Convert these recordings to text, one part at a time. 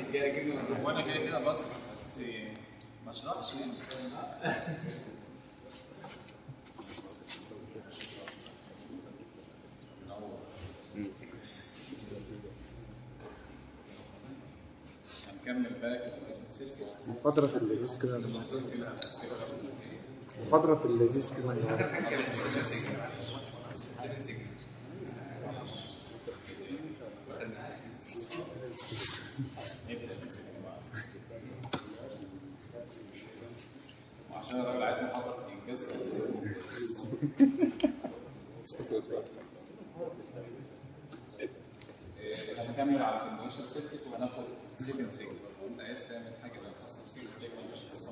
كده كده وانا كده كده بس بس ما اشرحش يعني هنكمل بقى كده محاضرة في اللذيذ كده النهاردة. محاضرة في اللذيذ كده النهاردة. حاجه كانت 7 سيجما 7 سيجما نبدا نمسك بعض. وعشان الراجل عايز محاضره في الانجاز إيه، هنكمل على الكومبينيشن سيركت وهناخد سيجن سيجن انت عايز تعمل حاجه بقى خاصه بسيجن سيجن مش خاصه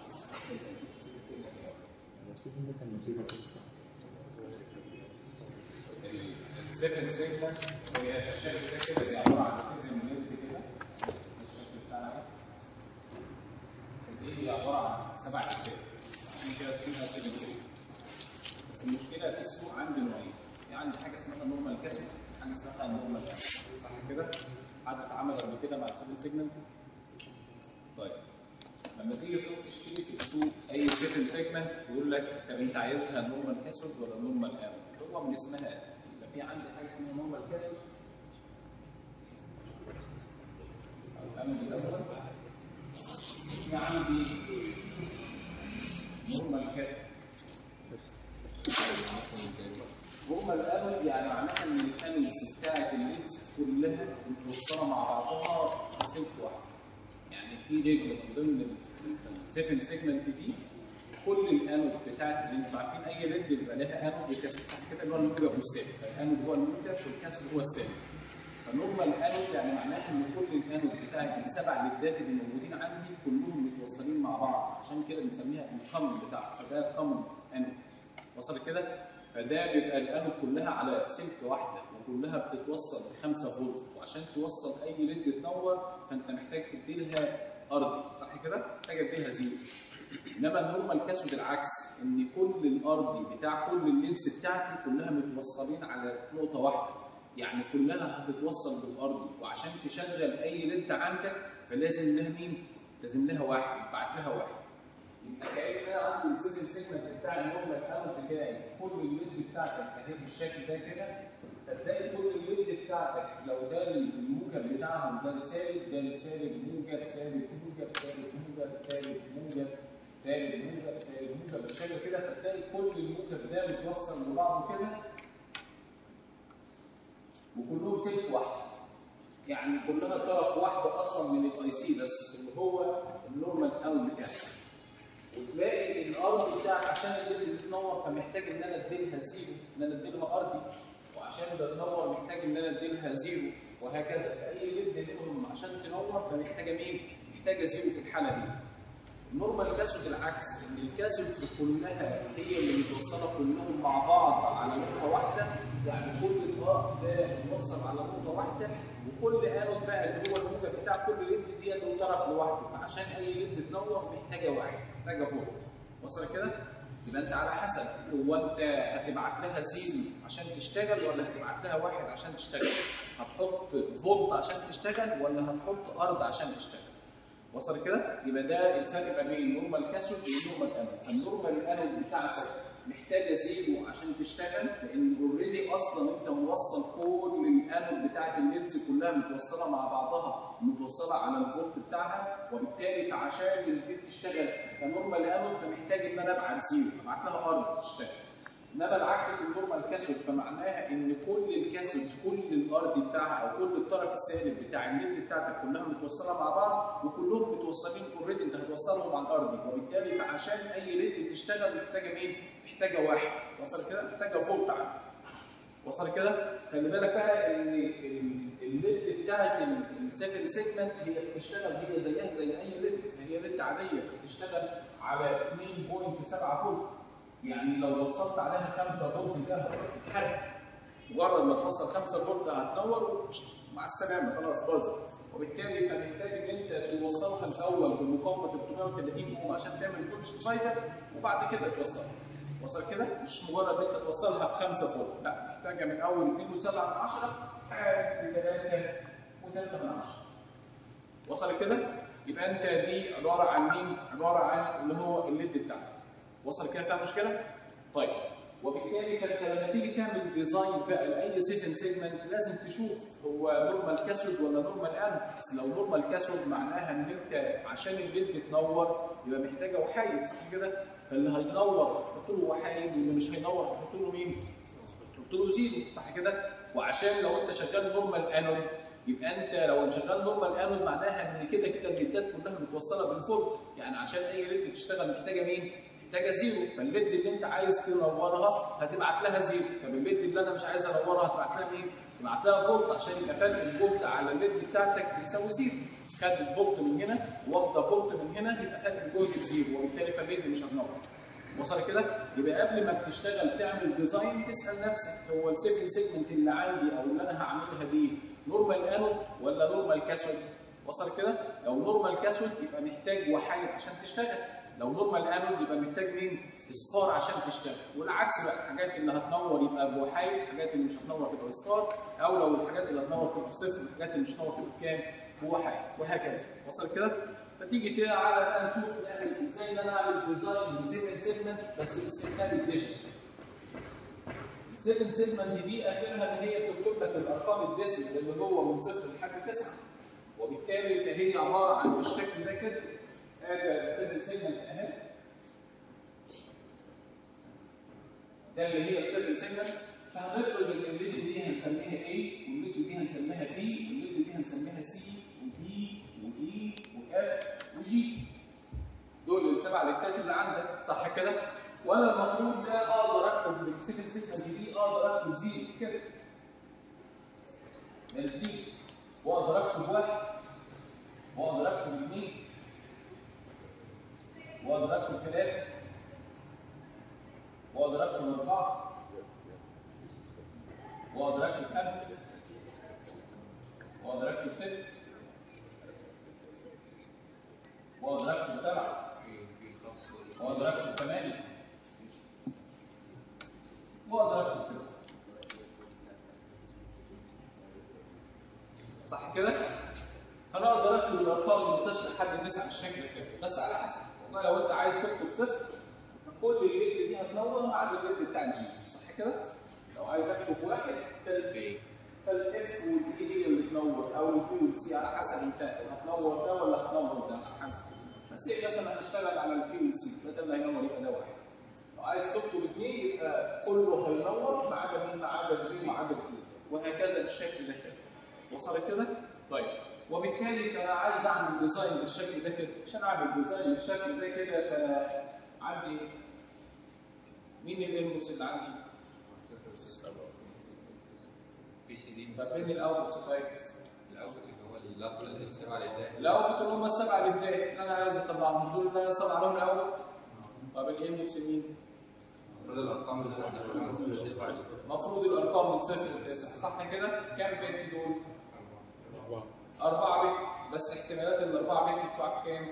السيجن سيجن هي الشكل ده كده هي عباره عن سيجن نيرف كده الشكل بتاعها دي هي عباره عن سبع اجزاء عشان كده اسمها سيجن سيجن بس المشكله في السوق عندي نوعين في عندي حاجه اسمها نورمال كاسو حاجه اسمها نورمال كاسو صح كده؟ حد اتعامل قبل كده مع السيفن سيجمنت؟ طيب لما تيجي تروح تشتري في السوق اي سيفن سيجمنت يقول لك طب انت عايزها نورمال كاسود ولا نورمال ام؟ هو من اسمها يبقى في عندي حاجه اسمها نورمال كاسود او ام ده في عندي نورمال كاسود هما الامل يعني معناها ان الانلز بتاعت اللينس كلها متوصله مع بعضها بسلك واحد. يعني في رجل من ضمن السيفن سيجمنت دي كل الانود بتاعت اللي انتوا عارفين اي رجل بيبقى لها انود وكاسود تحت كده اللي هو الموجب والسالب فالانود هو الموجب والكاسود هو السالب. فنورمال انود يعني معناها ان كل الانود بتاعت السبع ليدات اللي موجودين عندي كلهم متوصلين مع بعض عشان كده بنسميها الكومن بتاعها فده كومن انود. وصل كده؟ فده بيبقى الانود كلها على سلك واحده وكلها بتتوصل ب 5 فولت وعشان توصل اي ليد تنور فانت محتاج تدي لها ارضي صح كده؟ محتاج تدي لها زيرو. انما النورمال كاسود العكس ان كل الارضي بتاع كل اللينس بتاعتي كلها متوصلين على نقطه واحده يعني كلها هتتوصل بالارضي وعشان تشغل اي ليد عندك فلازم لها مين؟ لازم لها واحد يبعت لها واحد. يبقى كأن انا عندي السيجن سيجمنت بتاع النورمال اوت بتاعي كل الليد بتاعتك اهي بالشكل ده كده فتلاقي كل الليد بتاعتك لو ده الموجب بتاعهم ده سالب ده سالب موجب سالب موجب سالب موجب سالب موجب سالب موجب سالب موجب بالشكل كده فتلاقي كل الموجب ده متوصل ببعضه كده وكلهم سلك واحد يعني كلها طرف واحده اصلا من الاي سي بس اللي هو النورمال اوت بتاعك وتلاقي الارض بتاعك عشان الليد تنور فمحتاج ان انا اديلها زيرو ان انا اديلها ارضي وعشان ده تنور محتاج ان انا اديلها زيرو وهكذا فاي ليد منهم عشان تنور فمحتاجه مين؟ محتاجه زيرو في الحاله دي. النورمال كاسود العكس ان الكاسود كلها هي اللي متوصله كلهم مع بعض على نقطه واحده يعني كل الارض ده متوصل على نقطه واحده وكل انود بقى اللي هو الموجب بتاع كل ليد دي له طرف لوحده فعشان اي ليد تنور محتاجه واحد محتاجه فوق وصل كده؟ يبقى انت على حسب هو انت هتبعت لها زيرو عشان تشتغل ولا هتبعت لها واحد عشان تشتغل؟ هتحط فولت عشان تشتغل ولا هتحط ارض عشان تشتغل؟ وصل كده؟ يبقى ده الفرق ما بين النورمال كاسود والنورمال انود، فالنورمال انود بتاعتك محتاجه زيرو عشان تشتغل لان اوريدي اصلا انت موصل كل الانود بتاعت اللينس كلها متوصله مع بعضها متوصله على الفولت بتاعها وبالتالي فعشان الليد تشتغل كنورمال انود فمحتاج ان انا ابعت زيرو ابعت لها ارض تشتغل انما العكس في النورمال كاسود فمعناها ان كل الكاسود كل الارض بتاعها او كل الطرف السالب بتاع الليد بتاعتك كلها متوصله مع بعض وكلهم متوصلين اوريدي انت هتوصلهم على الارض وبالتالي فعشان اي ليد تشتغل محتاجه مين؟ محتاجه واحد وصل كده؟ محتاجه فولت عندك وصل كده؟ خلي بالك بقى ان الليد بتاعت السيفن سيجمنت هي بتشتغل هي زيها زي اي ليد هي ليد عاديه بتشتغل على 2.7 فولت يعني لو وصلت عليها 5 فولت ده هتتحرق مجرد ما توصل 5 فولت هتنور مع السلامه خلاص باظت وبالتالي فمحتاج ان انت توصلها الاول بمقاومه 330 اوم عشان تعمل فولت ديفايدر وبعد كده توصلها وصل كده مش مجرد انت توصلها ب 5 فولت لا محتاجه من اول 2.7 من 10 لحد 3 و3 من 10 وصل كده يبقى انت دي عباره عن مين عباره عن اللي هو الليد بتاعك وصل كده فيها مشكله طيب وبالتالي فانت لما تيجي تعمل ديزاين بقى لاي سيتن سيجمنت لازم تشوف هو نورمال كاسود ولا نورمال ان لو نورمال كاسود معناها ان انت عشان الليد تنور يبقى محتاجه وحايد صح كده فاللي هينور تحط له وحايد واللي مش هينور تحط له مين؟ تحط له زيرو صح كده؟ وعشان لو انت شغال نورمال انود يبقى انت لو شغال نورمال انود معناها ان كده كده الليدات كلها متوصله بالفولت يعني عشان اي ليد تشتغل محتاجه مين؟ محتاجه زيرو فالليد اللي انت عايز تنورها هتبعت لها زيرو طب الليد اللي انا مش عايز انورها هتبعت لها مين؟ تبعت لها فولت عشان يبقى فرق الفولت على الليد بتاعتك بيساوي زيرو خدت الفولت من هنا واخده فولت من هنا يبقى فرق الجهد بزيرو وبالتالي فالليد مش هتنور وصل كده؟ يبقى قبل ما بتشتغل تعمل ديزاين تسال نفسك هو السيفن سيجمنت اللي عندي او اللي انا هعملها دي نورمال انود ولا نورمال كاسود؟ وصل كده؟ لو نورمال كاسود يبقى محتاج وحايد عشان تشتغل لو نورمال انود يبقى محتاج مين؟ اصفار عشان تشتغل والعكس بقى الحاجات اللي هتنور يبقى بوحايد الحاجات اللي مش هتنور تبقى اصفار او لو الحاجات اللي هتنور تبقى بصفر الحاجات اللي مش هتنور تبقى بكام؟ بوحايد وهكذا وصل كده؟ فتيجي كده على بقى نشوف نعمل ازاي ان انا اعمل ديزاين لسيفن سيجمنت بس باستخدام الديجيتال. السيفن سيجمنت دي اخرها ان هي بتكتب لك الارقام الديسيمال اللي هو من صفر لحد تسعه. وبالتالي فهي عباره عن بالشكل ده كده ادي السيفن سيجمنت اهي. ده اللي هي السيفن سيجمنت فهنفرض ان الليد دي هنسميها A والليد دي هنسميها B والليد دي هنسميها C ودي ودي واف وجي دول السبع ليتات اللي عندك صح كده؟ وانا المفروض ده اقدر اكتب بالسيفن سيجمنت دي اقدر اكتب زيرو كده ده زيرو واقدر اكتب واحد واقدر اكتب اثنين واقدر اكتب ثلاثه واقدر اكتب اربعه واقدر اكتب خمسه واقدر اكتب سته واقدر اكتب سبعه واقدر اكتب ثمانيه واقدر اكتب تسعه صح كده؟ فانا اقدر اكتب الارقام من صفر لحد تسعه بالشكل كده بس على حسب والله لو انت عايز تكتب صفر فكل الليد دي هتنور ما عدا الليد بتاع الجي صح كده؟ لو عايز اكتب واحد فال فالاف والبي هي اللي تنور او البي والسي على حسب انت هتنور ده ولا هتنور ده على حسب فسي مثلا هنشتغل على البي والسي ده اللي هينور يبقى ده واحد لو عايز تكتب اثنين يبقى كله هينور ما عدا مين ما عدا البي وما عدا السي وهكذا بالشكل ده كده وصل كده؟ طيب وبالتالي فانا عايز اعمل ديزاين بالشكل ده كده عشان اعمل ديزاين بالشكل ده كده فعندي مين الانبوتس اللي عندي؟ بي سي دي طب مين الاوتبوتس طيب؟ الاوت اللي هو اللابل السبعه للداخل الاوتبوت اللي هم السبعه اللي بدايه اللي انا عايز اطلعهم مش دول اللي انا عايز اطلع لهم الاول طب الانبوتس مين؟ المفروض الارقام اللي احنا دخلنا من صفر لتسعه المفروض الارقام من صفر لتسعه صح كده؟ كام بت دول؟ أربعة بت بس احتمالات الأربعة بت بتوعك كام؟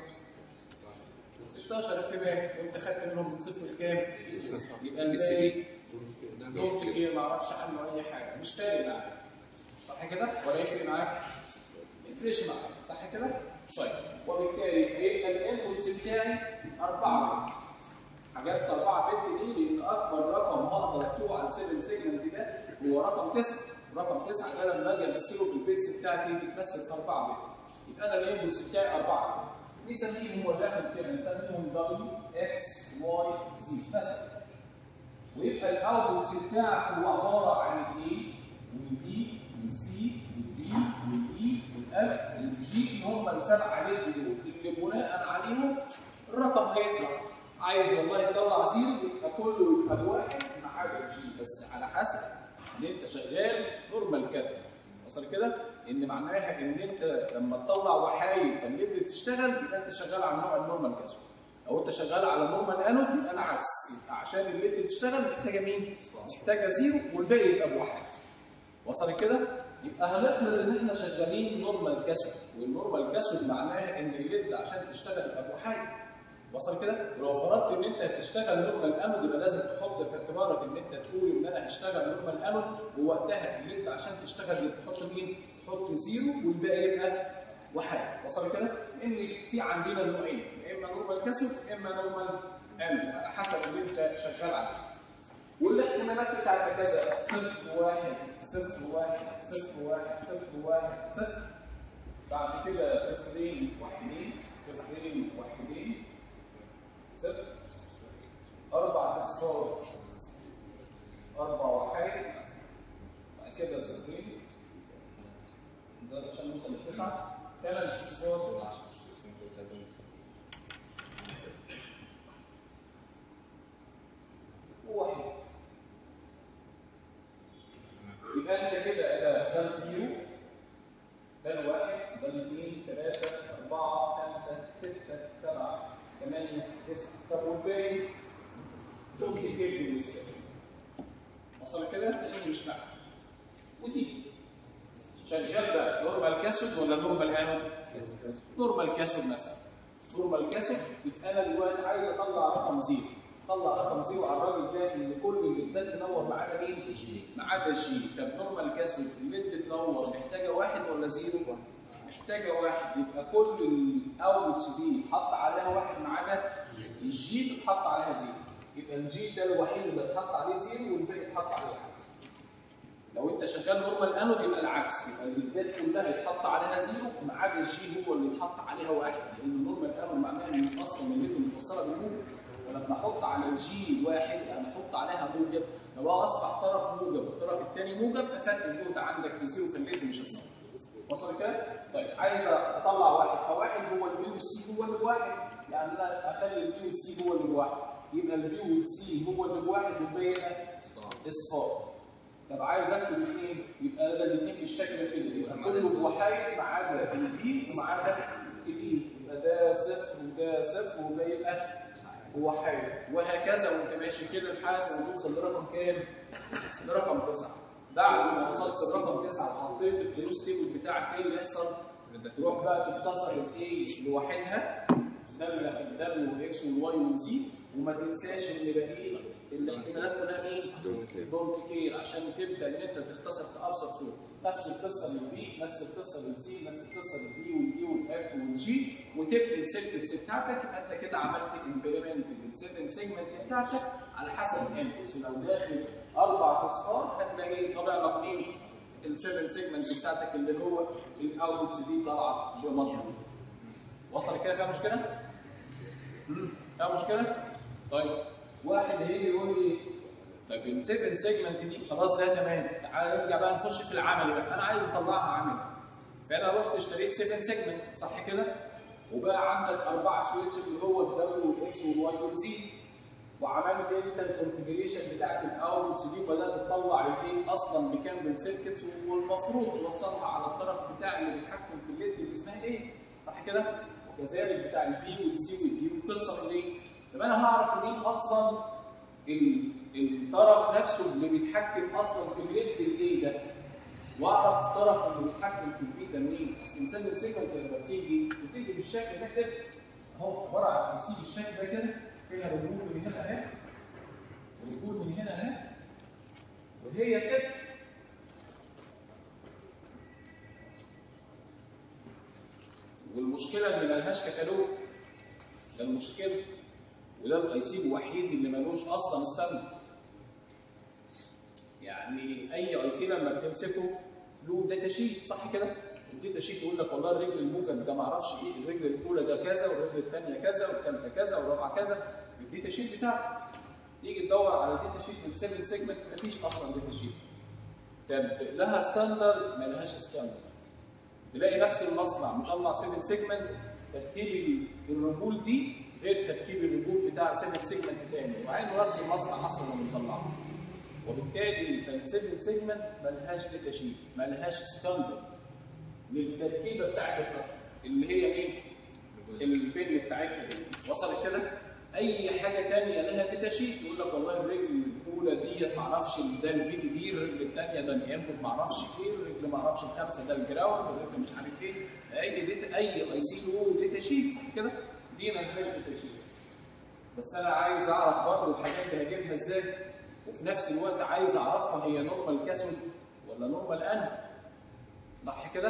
16 احتمال وأنت خدت منهم من صفر لكام؟ يبقى الباقي ممكن ايه ما اعرفش عنه اي حاجه مش فارق معاك صح كده ولا يفرق معاك ما يفرقش معاك صح كده طيب وبالتالي هيبقى الانبوتس بتاعي 4 بت حاجات 4 بت دي لان اكبر رقم هقدر اكتبه على السيفن سيجمنت ده هو رقم 9 رقم 9 ده لما اجي امثله بالبيتس بتاعتي بيتمثل في 4 بت يبقى انا الانبوتس بتاعي 4 بت نسميهم ولكن كده نسميهم دبليو اكس واي زي مثلا ويبقى الاوتبوت بتاعك هو عباره عن الاي والبي والسي والبي والاي والاف والجي اللي هم السبعه ليد دول اللي بناء عليهم الرقم هيطلع عايز والله تطلع زيرو يبقى كله يبقى بواحد ما عدا الجي بس على حسب ان انت شغال نورمال كده وصل كده؟ ان معناها ان انت لما تطلع وحايد فالليد تشتغل يبقى انت شغال على نوع النورمال كاسو لو انت شغال على نورمال انود يبقى العكس يبقى عشان الليد تشتغل محتاجه مين؟ محتاجه زيرو والباقي يبقى بواحد وصل كده؟ يبقى هنفرض ان احنا شغالين نورمال كاسود والنورمال كاسود معناها ان الليد عشان تشتغل يبقى بواحد وصل كده؟ ولو فرضت ان انت هتشتغل نورمال انود يبقى لازم تحط في اعتبارك ان انت تقول ان انا هشتغل نورمال انود ووقتها الليد عشان تشتغل يبقى تحط مين؟ تحط زيرو والباقي يبقى وحاجه وصل كده؟ ان في عندنا نوعين يا اما نورمال كاسود يا اما نورمال انود على حسب اللي انت شغال عليه والاحتمالات بتاعت كده صفر واحد صفر واحد صفر واحد صفر واحد صفر بعد كده صفرين واحدين صفرين واحدين صفر أربع أصفار أربع وحيد بعد كده صفرين زاد عشان نوصل لتسعة ثلاث أصفار وواحد يبقى انت كده ده ده زيرو ده الواحد ده الاثنين ثلاثة أربعة خمسة ستة سبعة ثمانية تسعة طب والباقي ممكن كيف بالنسبة وصل كده؟ لأنه مش معنى وتيجي شغال بقى نورمال كاسود ولا نورمال انود؟ نورمال كاسود مثلا نورمال كاسود يبقى انا دلوقتي عايز اطلع رقم زيرو طلع رقم زيرو على الراجل ده ان كل الليدات تنور ما عدا مين؟ ما عدا الجي طب نورمال كاسود الليد تنور محتاجه واحد ولا زيرو؟ محتاجه واحد يبقى كل الاوتبوتس دي يتحط عليها واحد ما عدا الجي بتحط عليها زيرو يبقى الجي ده الوحيد اللي اتحط عليه زيرو والباقي اتحط عليه واحد لو انت شغال نورمال انود يبقى العكس يبقى الليدات كلها يتحط عليها زيرو ما عدا الجي هو اللي يتحط عليها واحد لان نورمال انود معناها ان اصلا الليد متوصله بالموجب ولما احط على الجي واحد انا احط عليها موجب لو اصبح طرف موجب والطرف الثاني موجب ففرق الجهد عندك بزيرو في الليد مش هتنور وصل كده؟ طيب عايز اطلع واحد فواحد هو البي والسي هو اللي بواحد يعني انا اخلي البي والسي هو اللي بواحد يبقى البي والسي هو اللي بواحد والباقي اصفار طب عايز اكتب اثنين يبقى ده الاثنين بالشكل كده يبقى كله بوحايد ما عدا البي وما عدا الاي يبقى ده صفر وده صفر وده يبقى وحيد وهكذا وانت ماشي كده لحد ما توصل لرقم كام؟ لرقم تسعه بعد ما وصلت لرقم تسعه وحطيت الفلوس تيبل بتاعك ايه اللي يحصل؟ تروح بقى تختصر الاي لوحدها ده ده والاكس والواي والزي وما تنساش ان باقي الاحتمالات كلها مين؟ دونت كير عشان تبدا ان انت تختصر في ابسط صوره نفس القصه للبي نفس القصه للسي نفس القصه للدي والاي والاف والجي وتبدا السيجمنتس بتاعتك يبقى انت كده عملت امبلمنت للسيفن سيجمنت بتاعتك على حسب الانبوتس لو داخل اربع اصفار هتلاقي طالع لك مين؟ السيفن سيجمنت بتاعتك اللي هو الاوتبوتس دي طالعه بمصدر وصل كده فيها مشكله؟ فيها مشكله؟ طيب واحد هيجي يقول لي طيب السيفن سيجمنت دي خلاص ده تمام تعالى نرجع بقى نخش في العملي بقى انا عايز اطلعها عملي فانا رحت اشتريت 7 سيجمنت صح كده وبقى عندك اربع سويتش اللي هو الدبليو والاكس والواي والزي وعملت انت الكونفجريشن بتاعت الاوتبوتس دي وبدات تطلع الايه اصلا بكام بالسيركتس والمفروض توصلها على الطرف بتاع اللي بيتحكم في الليد اللي اسمها ايه صح كده وكذلك بتاع البي والسي والدي والقصه اللي طب انا هعرف منين اصلا الطرف نفسه اللي بيتحكم اصلا في الليد الايه ده واعرف الطرف اللي بيتحكم في البي ده منين؟ اصل مثال السيجمنت لما بتيجي بتيجي بالشكل ده كده اهو عباره عن تمثيل بالشكل ده كده فيها رجول من هنا اهي ورجول من هنا اهي وهي كده والمشكله ان ملهاش كتالوج ده المشكله وده الاي سي الوحيد اللي ملوش اصلا ستاندرد يعني اي اي سي لما بتمسكه له داتا شيت صح كده؟ الداتا شيت يقول لك والله الرجل الموجب ده ما اعرفش ايه الرجل الاولى ده كذا والرجل الثانيه كذا والثالثه كذا والرابعه كذا في الداتا شيت بتاعك تيجي تدور على الداتا شيت من 7 سيجمنت مفيش اصلا داتا شيت طب لها ستاندرد ما لهاش ستاندرد تلاقي نفس المصنع مطلع 7 سيجمنت ترتيب الرجول دي غير تركيب الرجول بتاع 7 سيجمنت تاني وعين نفس المصنع اصلا اللي مطلعه وبالتالي فال7 سيجمنت ملهاش داتا شيت ملهاش ستاندرد للتركيبه بتاعت المصنع اللي هي ايه؟ البن بتاعتها دي وصلت كده؟ اي حاجه ثانيه لها داتا شيت يقول لك والله الرجل الاولى ديت ما اعرفش ده الفي دي دي الرجل الثانيه ده الانبوت ما اعرفش ايه الرجل ما اعرفش الخمسه ده الجراوند الرجل مش عارف ايه اي داتا اي اي سي له داتا شيت صح كده؟ دي ما لهاش داتا شيت بس انا عايز اعرف برضه الحاجات دي هجيبها ازاي وفي نفس الوقت عايز اعرفها هي نورمال كاسود ولا نورمال ان صح كده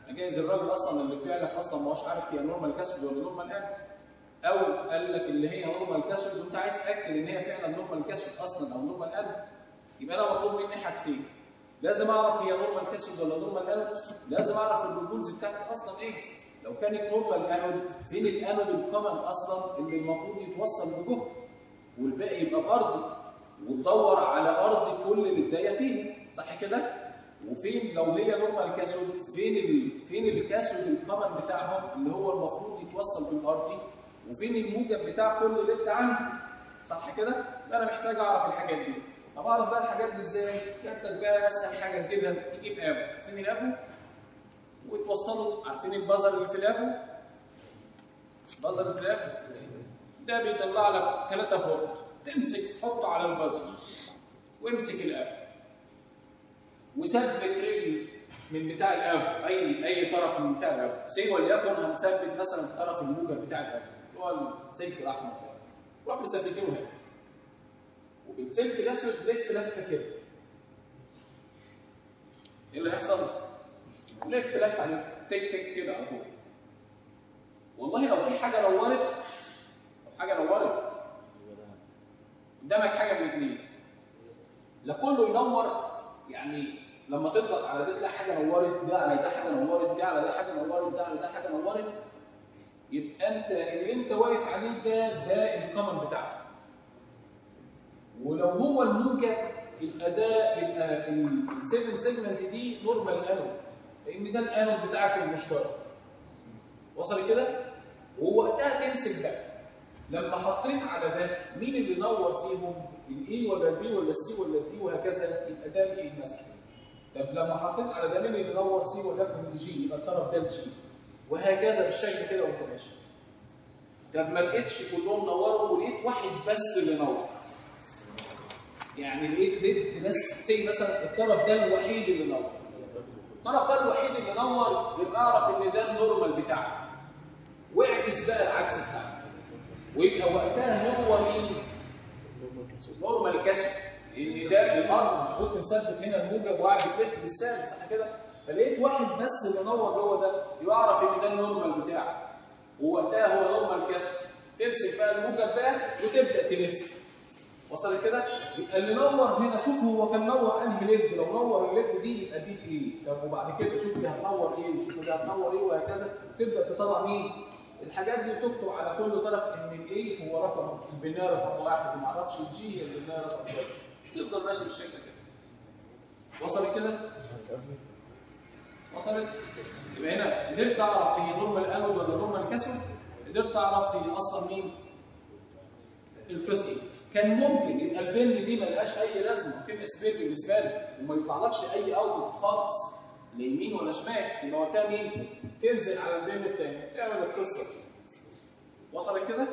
جايز الراجل اصلا اللي بيبيع لك اصلا ما هوش عارف هي نورمال كاسود ولا نورمال ان او قال لك اللي هي نورمال كاسود وانت عايز تاكد ان هي فعلا نورمال كاسود اصلا او نورمال ان يبقى انا مطلوب مني حاجتين لازم اعرف هي نورمال كاسود ولا نورمال انود لازم اعرف الريبونز بتاعتي اصلا ايه لو كانت نورمال انود فين الانود الكومن اصلا اللي المفروض يتوصل بجهد والباقي يبقى بارضي وتدور على ارض كل اللي الدايه فيه صح كده وفين لو هي نورمال كاسود فين ال... فين الكاسود الكومن بتاعهم اللي هو المفروض يتوصل بالارضي وفين الموجب بتاع كل اللي انت عندي صح كده يبقى انا محتاج اعرف الحاجات دي طب اعرف بقى الحاجات دي ازاي سيادتك بقى اسهل حاجه تجيبها تجيب افو فين الافو وتوصله عارفين البازر اللي في الافو البازر اللي في الافو ده بيطلع لك 3 فولت تمسك تحطه على البازر وامسك الافو وثبت رجل من بتاع الافو اي اي طرف من بتاع الافو سي وليكن هنثبت مثلا الطرف الموجب بتاع الافو اللي هو السلك الاحمر ده نروح مثبتينه هنا وبالسلك الاسود لف لفه كده ايه اللي هيحصل؟ لف لفه عليه تك تك كده على طول والله لو في حاجه نورت لو حاجه نورت قدامك حاجه من الاثنين لا كله ينور يعني لما تضغط على ده تلاقي حاجه نورت ده على ده حاجه نورت ده على ده حاجه نورت ده على ده حاجه نورت يبقى انت اللي انت واقف عليه ده ده الكومن بتاعك ولو هو الموجب يبقى ده يبقى ال 7 سيجمنت دي نورمال انود لان ده الانود بتاعك المشترك وصل كده؟ ووقتها تمسك ده لما حطيت على ده مين اللي نور فيهم؟ الاي ولا البي ولا السي ولا الدي وهكذا يبقى ده الاي مثلا طب لما حطيت على ده مين اللي نور سي وليكن الجي يبقى الطرف ده الجي وهكذا بالشكل كده وانت ماشي طب ما لقيتش كلهم نوروا ولقيت واحد بس اللي نور يعني لقيت لقيت بس سي مثلا الطرف ده الوحيد اللي نور الطرف ده الوحيد اللي نور يبقى اعرف ان ده النورمال بتاعك واعكس بقى العكس بتاعك ويبقى وقتها هو مين؟ نورمال كاسب لان ده الارض ممكن مثبت هنا الموجب وقاعد بتلف بالسالب صح كده؟ فلقيت واحد بس اللي نور هو ده يبقى اعرف ان ده النورمال بتاعك ووقتها هو نورمال كاسب تمسك بقى الموجب ده وتبدا تلف وصل كده؟ يبقى اللي نور هنا شوف هو كان نور انهي ليد لو نور الليد دي يبقى دي ايه؟ طب وبعد كده شوف دي هتنور ايه وشوف دي هتنور ايه وهكذا تبدا تطلع مين؟ الحاجات دي تكتب على كل طرف ان الايه هو رقم البنايه رقم واحد وما اعرفش الجي هي البنايه رقم واحد تفضل ماشي بالشكل كده وصلت كده؟ وصلت؟ يبقى هنا قدرت اعرف هي نورمال انود ولا نورمال كاسود قدرت اعرف هي اصلا مين؟ القسم كان ممكن يبقى البن دي ملهاش اي لازمه تبقى سبير بالنسبه لك وما يطلعلكش اي اوت خالص لا يمين ولا شمال يبقى وقتها مين؟ تنزل على البن الثاني تعمل القصه دي وصلت كده؟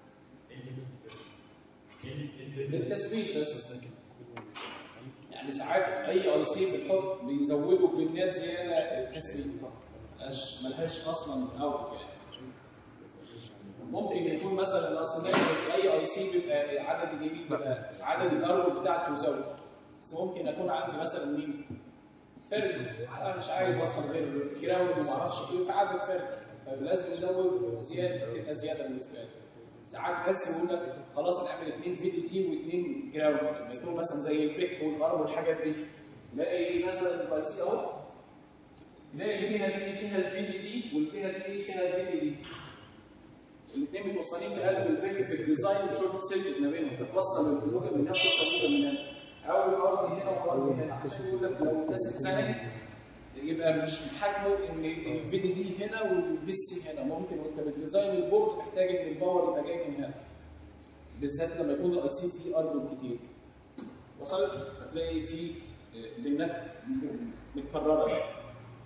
للتثبيت بس يعني ساعات اي اي سي بتحط بيزودوا بنات زياده التثبيت ملهاش ملهاش اصلا اوت يعني ممكن يكون مثلا اصل دايما اي اي سي بيبقى عدد اليمين بيبقى عدد الارو بتاعته زود بس ممكن اكون عندي مثلا مين فرد انا مش عايز اصلا غير جراوند وما اعرفش ايه في عدد فرد فلازم ازود زياده تبقى زياده بالنسبه لي ساعات بس يقول لك خلاص هنعمل اثنين في دي تي واثنين جراوند لما يكون مثلا زي البيك والار والحاجات دي تلاقي مثلا الاي سي اهو تلاقي فيها دي فيها الفي دي دي والفيها دي فيها الفي دي دي الاثنين متوصلين في قلب البيك في الديزاين شورت سيركت ما بينهم تتوصل الموجب من هنا توصل الموجب من هنا او الارض هنا والارض هنا عشان يقول لك لو الناس اتزنقت يبقى مش حجمه ان الفي دي دي هنا والبي سي هنا ممكن وانت بتديزاين البورد تحتاج ان الباور يبقى جاي من هنا بالذات لما يكون الاي سي فيه ارض كتير وصلت هتلاقي فيه بنات متكرره يعني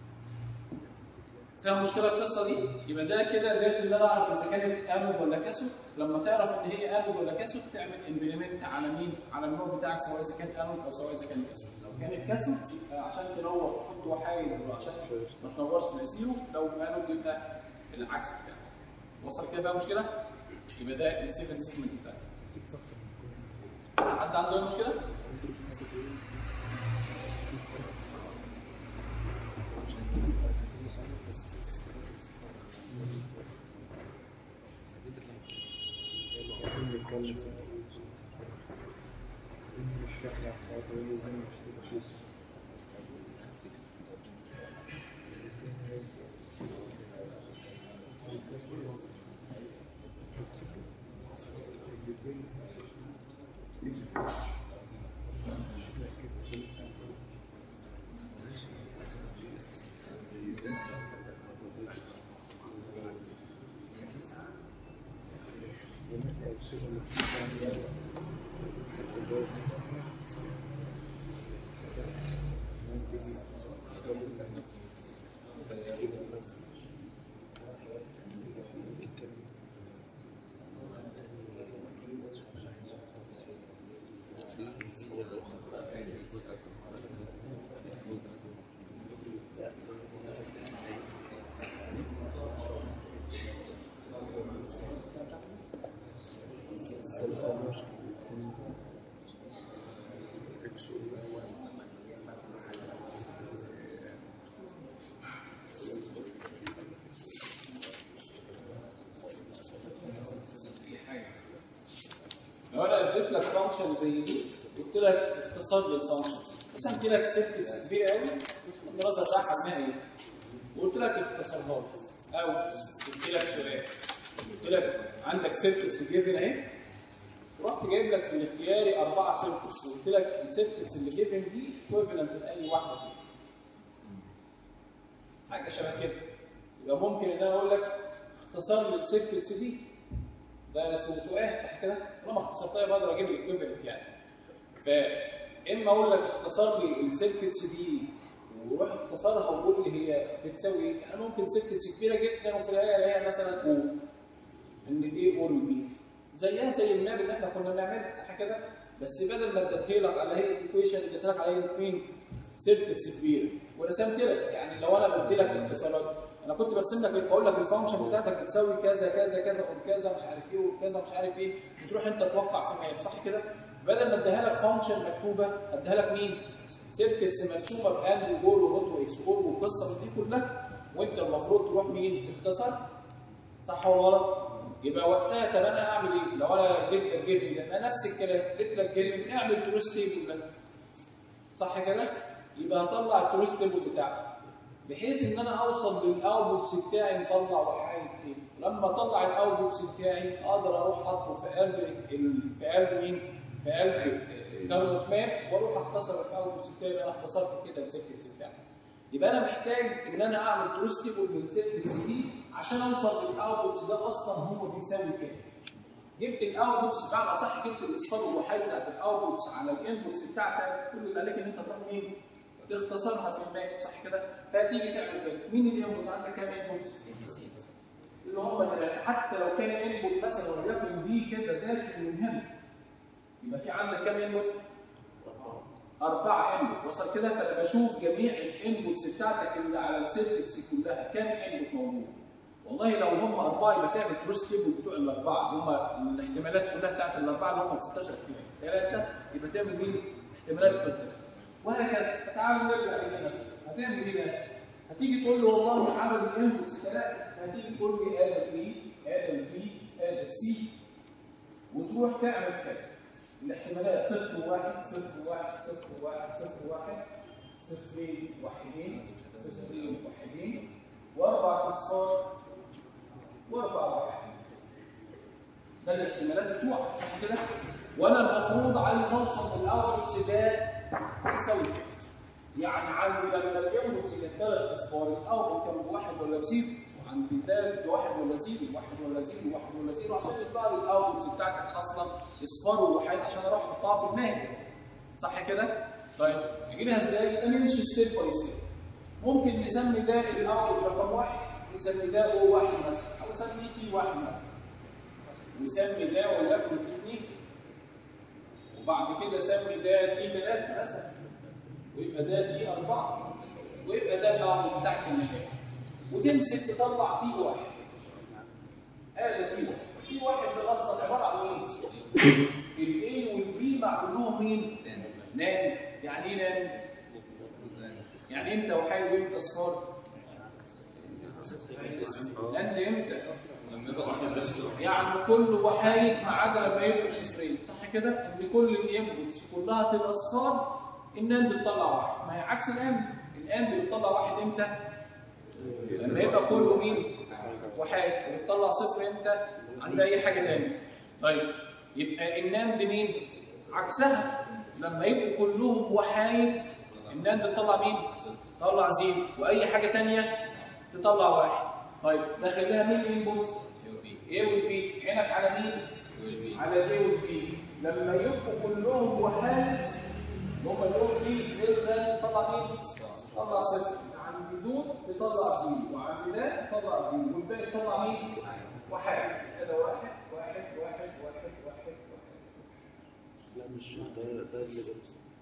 فيها مشكله القصه دي يبقى ده كده قدرت ان انا اعرف اذا كانت انود ولا كاسود لما تعرف ان هي انود ولا كاسود تعمل امبلمنت على مين؟ على النوع بتاعك سواء اذا كان انود او سواء اذا كان كاسود لو كانت كاسود يبقى عشان تنور تحط وحايد عشان ما تنورش تاثيره لو انود يبقى العكس بتاعه وصل كده بقى مشكله؟ يبقى ده السيفن سيجمنت بتاعك حد عنده اي مشكله؟ نتكلم في إن الشيخ يعقوب ويزن في تشيس لو انا اديت لك فانكشن زي دي قلت لك اختصار للفانكشن مثلا اديت لك سيركتس كبيره قوي الدراسه بتاعها ما هي وقلت لك اختصرها لي او قلت لك سؤال قلت لك عندك سيركتس جيفن اهي ورحت جايب لك في الاختياري اربعه سيركتس وقلت لك السيركتس اللي جيفن دي ايكويفالنت لاي واحده فيهم حاجه شبه كده يبقى ممكن ان انا اقول لك اختصار للسيركتس دي ده اسمه سؤال صح كده؟ طالما اختصرتها بقدر اجيب الايكويفالنت يعني. فاما اقول لك اختصر لي السيركتس دي وروح اختصرها وقول لي هي بتساوي ايه؟ يعني ممكن سيركتس كبيره جدا وفي النهايه الاقيها مثلا او ان الاي اور البي زيها زي الماب اللي احنا كنا بنعملها صح كده؟ بس بدل ما اديتها لك على هي الايكويشن اديتها لك على هي مين؟ سيركتس كبيره ورسمت لك يعني لو انا بدي لك اختصارات انا كنت برسم لك بقول لك الفانكشن بتاعتك بتساوي كذا كذا كذا وكذا مش عارف ايه وكذا مش عارف ايه وتروح انت توقع في الماب صح كده؟ بدل ما اديها لك فانكشن مكتوبه اديها لك مين؟ سيركتس مرسومه باند وجول وهوت واكس وجول والقصه من دي كلها وانت المفروض تروح مين؟ تختصر صح ولا غلط؟ يبقى وقتها طب انا اعمل ايه؟ لو انا جبت لك جيفن ده نفس الكلام جبت لك جيفن اعمل تروس تيبل ده صح كده؟ يبقى هطلع التروس تيبل بتاعك بحيث ان انا اوصل للاوتبوتس بتاعي مطلع وحايد فين لما اطلع الاوتبوتس بتاعي اقدر اروح احطه في قلب ال- في قلب مين في قلب كارت ماب واروح اختصر الاوتبوتس بتاعي انا اختصرت كده السيركتس بتاعي يبقى انا محتاج ان انا اعمل تروس تيبل من السيركتس دي عشان اوصل للاوتبوتس ده اصلا هو بيساوي كام جبت الاوتبوتس بمعنى صح جبت الاصفار الوحيد بتاعت الاوتبوتس على الانبوتس بتاعتك كل اللي عليك ان انت تروح مين تختصرها في الماب صح كده فتيجي تعمل كده مين الانبوت عندك كام انبوت اللي هم ثلاثه حتى لو كان انبوت مثلا وليكن بي كده داخل من هنا يبقى في عندك كام انبوت أربعة انبوت وصل كده فأنا بشوف جميع الانبوتس بتاعتك اللي على السيركتس كلها كام انبوت موجود والله لو هم أربعة يبقى تعمل كروس تيبل بتوع الأربعة اللي هم الاحتمالات كلها بتاعت الأربعة اللي هم 16 احتمال ثلاثة يبقى تعمل مين؟ احتمالات الثلاثة وهكذا فتعالوا نرجع لهنا هتعمل ايه بقى؟ هتيجي تقول له والله عدد الانبوتس ثلاثه هتيجي تقول لي ادي بي ادي بي ادي سي وتروح تعمل كده الاحتمالات صفر واحد صفر واحد صفر واحد صفر واحد صفرين واحدين صفرين واحدين واربع اصفار واربع واحد ده الاحتمالات بتوعك صح كده؟ وانا المفروض عايز اوصل للاوتبوتس ده يساوي كده يعني عندي لما الانبوتس كانت ثلاث اصفار الاول كان بواحد ولا بزيرو وعندي ده بواحد ولا زيرو واحد ولا زيرو واحد ولا زيرو عشان يطلع لي الاوتبوتس بتاعتك اصلا اصفار وواحد عشان اروح احطها في الماهي صح كده؟ طيب نجيبها ازاي؟ يبقى نمشي ستيب باي ستيب ممكن نسمي ده الاول رقم واحد نسمي ده او واحد مثلا او نسميه تي واحد مثلا وسمي ده وليكن تي اثنين وبعد كده سمي ده تي 3 مثلا ويبقى ده تي 4 ويبقى ده بعض من تحت النهايه وتمسك تطلع تي 1 هذا تي 1 تي 1 ده اصلا عباره عن ايه؟ الاي والبي معمولهم مين؟ نان يعني ايه نان؟ يعني امتى وحي وامتى اصفار؟ نان امتى؟ يعني كل وحايد ما عدا لما يبقوا صفرين صح كده؟ ان كل الانبوتس كلها تبقى صفار الناند بتطلع واحد ما هي عكس الاند الاند بتطلع واحد امتى؟ لما يبقى كله مين؟ وحايد وبتطلع صفر امتى؟ عند اي حاجه تانية طيب يبقى الناند مين؟ عكسها لما يبقوا كلهم وحايد الناند تطلع مين؟ تطلع زيرو واي حاجه تانية تطلع واحد طيب داخل لها مين انبوتس؟ A والبي عينك على مين؟ على دي والبي لما يبقوا كلهم وحايد هم اليوم دي غير تطلع مين؟ تطلع صفر عند دول تطلع زيرو وعند ده تطلع زيرو والباقي تطلع مين؟ واحد كده واحد واحد واحد واحد واحد واحد لا مش ده ده اللي جاب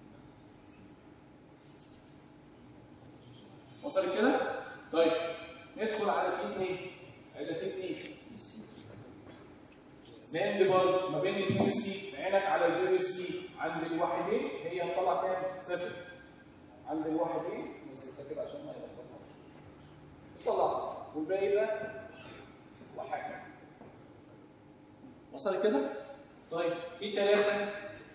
وصل كده؟ طيب ندخل على تي 2 على تي 2 نعمل برضه ما بين البي والسي عينك على البي والسي عند الواحدين هي هتطلع كام؟ صفر عند الواحدين نزلتها كده عشان ما يلخبطناش تطلع صفر والباقي ده واحد وصل كده؟ طيب في ثلاثة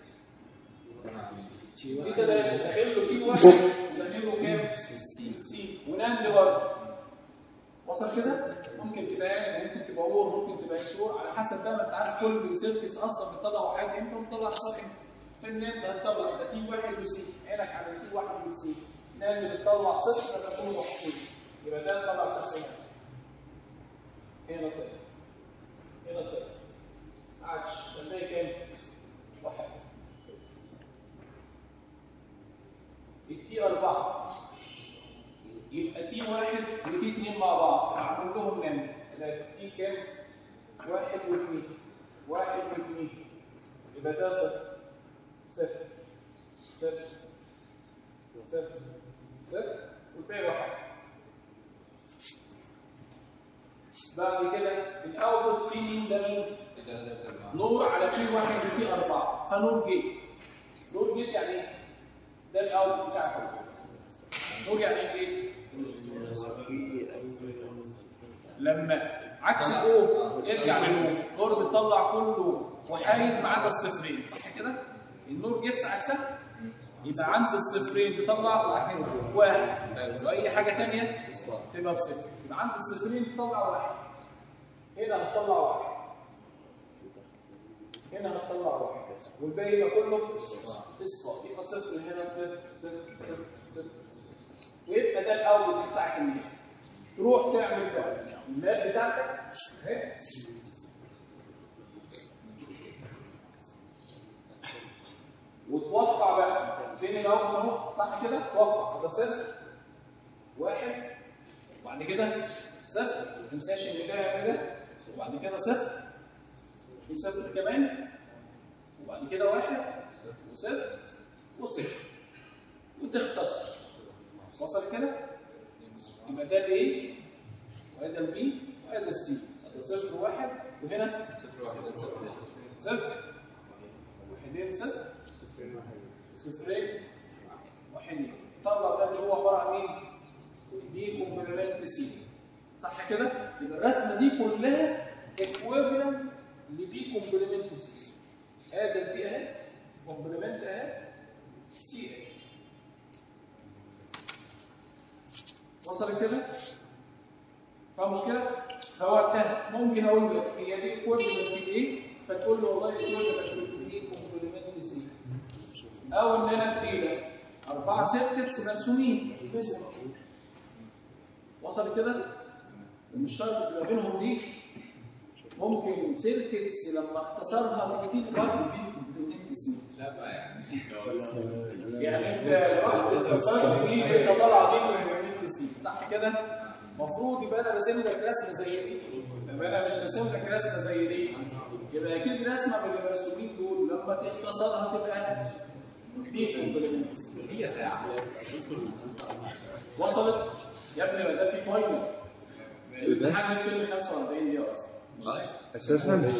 في ثلاثة داخل له في واحد وداخل له كام؟ سي ونعمل برضه وصل كده؟ ممكن تبقى يعني ممكن تبقى اور ممكن تبقى شور على حسب بقى ما انت عارف كل سيركتس اصلا بتطلع حاجه امتى وبتطلع صار امتى. فان انت هتطلع يبقى تي واحد وسي عينك على تي واحد وسي نعمل بتطلع صفر لما تكون محطوط يبقى ده طلع صفر هنا هنا صفر هنا صفر عادش هنلاقي كام؟ واحد التي أربعة يبقى تي واحد وتي اتنين مع بعض هعمل لهم نمر يبقى تي كام؟ واحد واثنين واحد واثنين يبقى ده صفر صفر صفر صفر صفر والباقي واحد بعد كده الاوتبوت فيه مين ده مين؟ نور على تي واحد وتي أربعة فنور جيت نور جيت يعني ايه؟ ده الاوتبوت بتاعك نور يعني ايه؟ لما عكس الاو يرجع للنور النور بتطلع كله وحايد ما عدا الصفرين صح كده؟ النور جيتس عكسها يبقى عند الصفرين تطلع واحد واحد واي حاجه ثانيه تبقى بصفر يبقى عند الصفرين تطلع واحد هنا هتطلع واحد هنا هتطلع واحد والباقي يبقى كله اصفر يبقى صفر هنا صفر صفر صفر صفر ويبقى ده الاول بتاعك الميل تروح تعمل بقى الماب بتاعتك اهي وتوقع بقى فين الاول اهو صح كده توقع ده صفر واحد وبعد كده صفر ما تنساش ان ده يعمل ده وبعد كده صفر في صفر كمان وبعد كده واحد وصفر وصفر وتختصر وصل كده يبقى ده الايه وهذا البي وهذا السي ده صفر واحد وهنا صفر واحد صفر صفر واحدين صفر صفرين واحدين طلع ده اللي هو عباره عن مين؟ دي كومبلمنت سي صح كده؟ يبقى الرسمه دي كلها ايكويفالنت لبي كومبلمنت سي ادي البي اهي كومبلمنت اهي سي اهي وصل كده؟ فاهم مشكله؟ فوقتها ممكن اقول لك هي دي كومبلمنت ايه؟ فتقول له والله كومبلمنت دي كومبلمنت سي او ان انا ادي لك اربعه سيركتس مرسومين وصل كده؟ ومش شرط ما بينهم دي ممكن سيركتس لما اختصرها تديني برضه دي كومبلمنت سي لا بقى يعني يعني انت رحت اختصرت دي انت طالع بيه كومبلمنت سي صح كده؟ المفروض يبقى انا راسم لك رسمه زي دي طب انا مش راسم لك رسمه زي دي يبقى اكيد رسمه من المرسومين دول لما تختصرها تبقى دي كومبلمنت هي ساعة وصلت يا ابني ما ده في فاينل الامتحان ممكن 45 دقيقه اصلا اساسا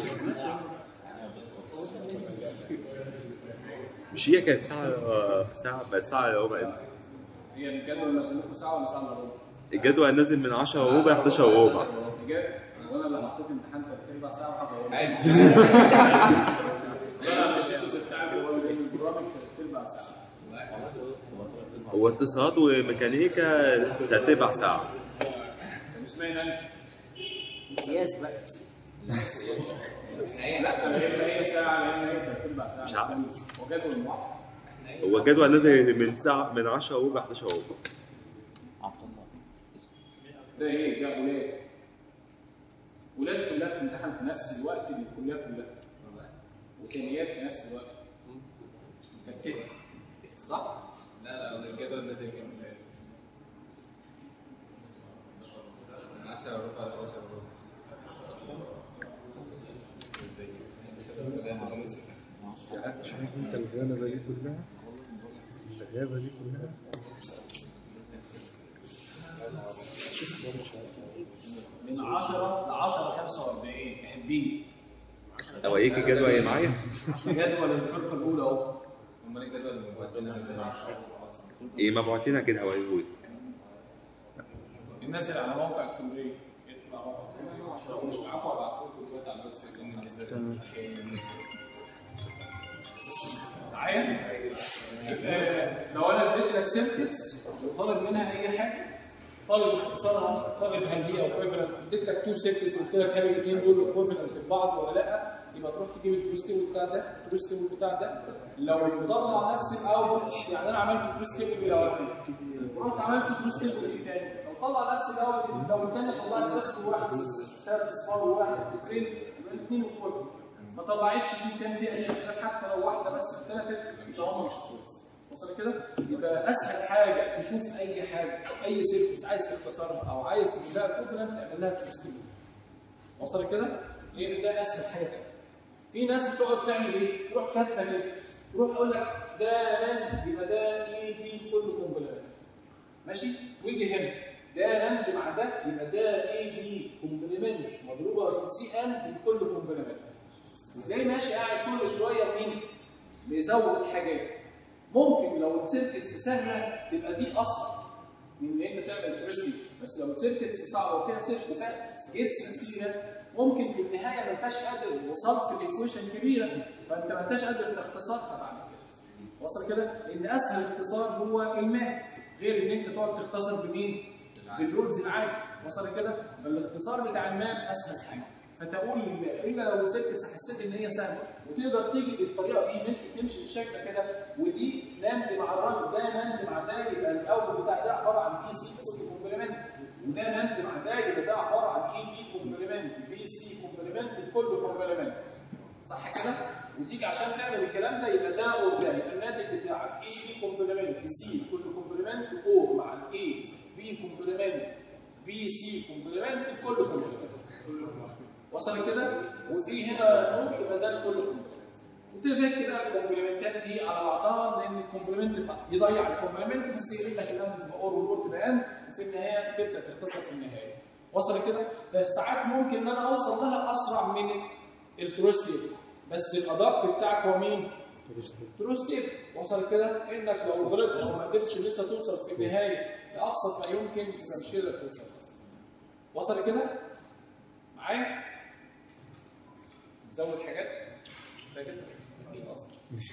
مش هي كانت ساعة ساعة بقت ساعة إلا ربع امتى؟ هي الجدول اللي لكم ساعه ولا ساعه الا ربع؟ الجدول نازل من 10 وربع 11 وربع الجد- وانا اللي حطيت امتحان تلات ارباع ساعه وحاجه اقول ايوه انا مش الجزء بتاعي هو اللي البرامج تلات ارباع ساعه هو اتصالات وميكانيكا تلات ارباع ساعة مش معنى انا امتياز بقى لا هي هي ساعه لان هي تلات ارباع ساعه مش عارف. هو جدول واحد هو جدول نازل من ساعة من 10 وربع 11 وربع عبد الله ده ايه ده ولاد ولاد كلها بتمتحن في نفس الوقت للكليه كلها وكميات في نفس الوقت كتبت صح؟ لا لا الجدول نازل كام 10 ربع 11 ربع شايف انت الغلبة دي كلها الغابة دي كلها من 10 ل 10 45 محبين هو ايه الجدول اللي معايا؟ جدول الفرقه الاولى اهو امال الجدول اللي مبعتنا ايه مبعوتينها كده هوريهولك ننزل على موقع الكليه يدخل على موقع الكليه عشان لو مش معاكم هبعته لكم دلوقتي على الواتساب معايا؟ آه، لو انا اديت لك سيركتس وطالب منها اي حاجه طالب اختصارها طالب هل هي ايكويفالنت اديت لك تو سيركتس قلت لك هل الاثنين دول ايكويفالنت لبعض ولا لا يبقى تروح تجيب البروستيبل بتاع ده البروستيبل بتاع ده لو طلع نفس الاوتبوت يعني انا عملت بروستيبل الاولاني ورحت عملت بروستيبل الثاني لو طلع نفس الاول لو الثاني طلع صفر وواحد ثلاث اصفار وواحد صفرين يبقى الاثنين ايكويفالنت ما طلعتش دي كان دي اي اختلاف حتى لو واحده بس اختلفت يبقى هم مش كويس وصل كده؟ يبقى اسهل حاجه تشوف اي حاجه او اي سيرفيس عايز تختصرها او عايز تجيبها كوبلنت تعمل لها بروستيبل وصل كده؟ لان ده اسهل حاجه تعمل. في ناس بتقعد تعمل ايه؟ تروح كاتبه كده تروح يقول لك ده مان يبقى ده اي بي كله كومبلمنت ماشي؟ ويجي هنا ده ناند مع ده يبقى ده اي بي كومبلمنت مضروبه في سي ان بكل كومبلمنت وتلاقيه ماشي قاعد كل شويه مين؟ بيزود حاجات ممكن لو السيركتس سهله تبقى دي اسرع من ان انت تعمل بريستي بس لو السيركتس صعبه وفيها سيركت جيتس كتيره ممكن في النهايه ما انتش قادر وصلت لايكويشن كبيره فانت ما انتش قادر تختصرها بعد كده وصل كده؟ لان اسهل اختصار هو الماء غير ان انت تقعد تختصر بمين؟ بالرولز العادي وصل كده؟ فالاختصار بتاع الماء اسهل حاجه فتقول الا لو السيركتس حسيت ان هي سهله وتقدر تيجي بالطريقه دي مش تمشي الشكل كده ودي نمد مع الراجل ده نمد مع ده يبقى الاول بتاع ده عباره عن بي سي كل كومبلمنت وده نمد مع ده يبقى ده عباره عن اي بي كومبلمنت بي سي كومبلمنت كل كومبلمنت صح كده؟ وتيجي عشان تعمل الكلام ده يبقى ده وده يبقى الناتج بتاعك اي بي كومبلمنت سي كل كومبلمنت او مع الاي بي كومبلمنت بي سي كومبلمنت كل كومبلمنت وصل كده وفي هنا نوت يبقى ده كله كومبلمنت وتفك بقى الكومبلمنتات دي على بعضها لان الكومبلمنت يضيع الكومبلمنت بس يقول لك الان اور والور بيان وفي النهايه تبدا تختصر في النهايه وصل كده فساعات ممكن ان انا اوصل لها اسرع من التروستيب بس الادق بتاعك هو مين؟ تروستيب وصل كده انك لو غلطت او ما قدرتش ان انت توصل في النهايه لابسط ما يمكن يبقى مش هتقدر توصل وصل كده؟ معايا؟ نزود حاجات فاكر؟ اكيد اصلا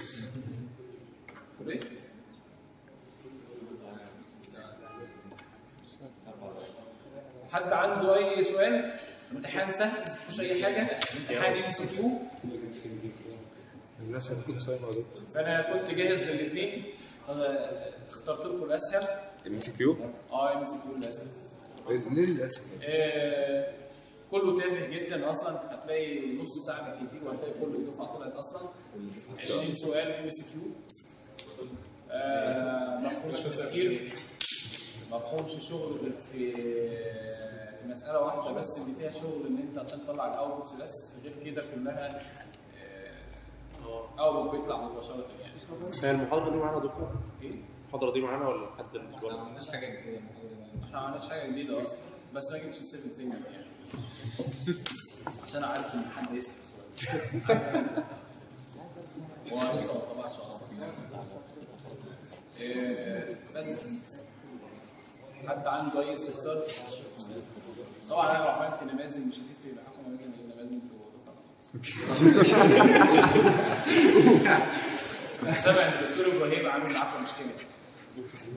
تقول ايه؟ حد عنده اي سؤال؟ امتحان سهل مش اي حاجه امتحان ام سي كيو الناس هتكون صايمة يا دكتور فانا كنت جاهز للاثنين اخترت لكم الاسهل ام سي كيو اه ام سي كيو الاسهل ليه للأسف؟ آه، كله تافه جدا اصلا هتلاقي نص ساعه بالكتير وهتلاقي كل الدفعه طلعت اصلا 20 سؤال ام سي كيو مفهومش تفكير مفهومش شغل غير في في مساله واحده بس اللي فيها شغل ان انت عشان تطلع الاوتبوتس بس غير كده كلها اوتبوت بيطلع مباشره يعني هي المحاضرة دي معانا يا دكتور؟ ايه المحاضرة دي معانا ولا لحد الأسبوع؟ ما عملناش حاجه جديده المحاضرة دي. مش عملناش حاجه جديده اصلا بس ما جبتش السيفن سيجنال يعني عشان عارف ان حد يسال السؤال هو لسه ما طلعش اصلا إيه، بس حد عنده اي استفسار طبعا انا لو عملت نماذج مش هتفرق معاكم نماذج لان نماذج انتوا دفعه سامع الدكتور ابراهيم عامل معاكم مشكله